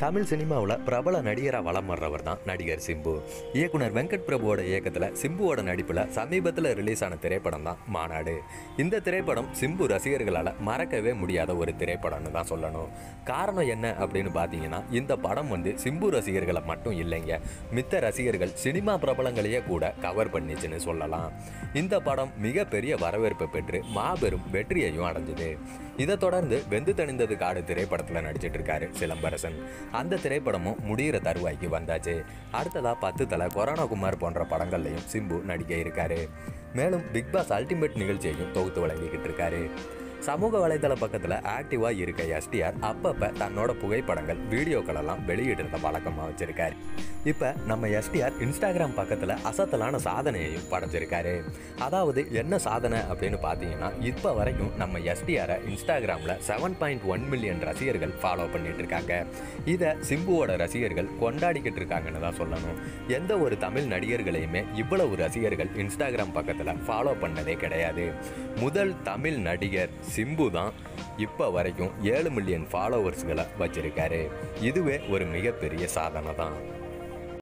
தமிழ் சினிமாவில் பிரபல நடிகராக வலம் வர்றவர் தான் நடிகர் சிம்பு இயக்குனர் வெங்கட் பிரபுவோட இயக்கத்தில் சிம்புவோட நடிப்பில் சமீபத்தில் ரிலீஸ் ஆன திரைப்படம் தான் மாநாடு இந்த திரைப்படம் சிம்பு ரசிகர்களால் மறக்கவே முடியாத ஒரு திரைப்படம்னு தான் சொல்லணும் காரணம் என்ன அப்படின்னு பார்த்தீங்கன்னா இந்த படம் வந்து சிம்பு ரசிகர்களை மட்டும் இல்லைங்க மித்த ரசிகர்கள் சினிமா பிரபலங்களையே கூட கவர் பண்ணிச்சுன்னு சொல்லலாம் இந்த படம் மிகப்பெரிய வரவேற்பை பெற்று மாபெரும் வெற்றியையும் அடைஞ்சது இதை தொடர்ந்து வெந்து தணிந்தது காடு திரைப்படத்தில் நடிச்சிட்டு இருக்காரு சிலம்பரசன் அந்த திரைப்படமும் முடிகிற தருவாய்க்கு வந்தாச்சு அடுத்ததா பத்து தலை கொரோனா குமார் போன்ற படங்கள்லையும் சிம்பு நடிக்க இருக்காரு மேலும் பிக் பாஸ் அல்டிமேட் நிகழ்ச்சியையும் தொகுத்து வழங்கிக்கிட்டு இருக்காரு சமூக வலைதள பக்கத்தில் ஆக்டிவாக இருக்க எஸ்டிஆர் அப்பப்போ தன்னோட புகைப்படங்கள் வீடியோக்களெல்லாம் வெளியிடுறத வழக்கமாக வச்சிருக்காரு இப்போ நம்ம எஸ்டிஆர் இன்ஸ்டாகிராம் பக்கத்தில் அசத்தலான சாதனையையும் படைச்சிருக்காரு அதாவது என்ன சாதனை அப்படின்னு பார்த்தீங்கன்னா இப்போ வரைக்கும் நம்ம எஸ்டிஆரை இன்ஸ்டாகிராமில் செவன் பாயிண்ட் ஒன் மில்லியன் ரசிகர்கள் ஃபாலோ பண்ணிட்டு இருக்காங்க இதை சிம்புவோட ரசிகர்கள் கொண்டாடிக்கிட்டு இருக்காங்கன்னு தான் சொல்லணும் எந்த ஒரு தமிழ் நடிகர்களையுமே இவ்வளவு ரசிகர்கள் இன்ஸ்டாகிராம் பக்கத்தில் ஃபாலோ பண்ணதே கிடையாது முதல் தமிழ் நடிகர் சிம்பு தான் இப்போ வரைக்கும் ஏழு மில்லியன் ஃபாலோவர்ஸ்களை வச்சிருக்காரு இதுவே ஒரு மிகப்பெரிய சாதனை தான்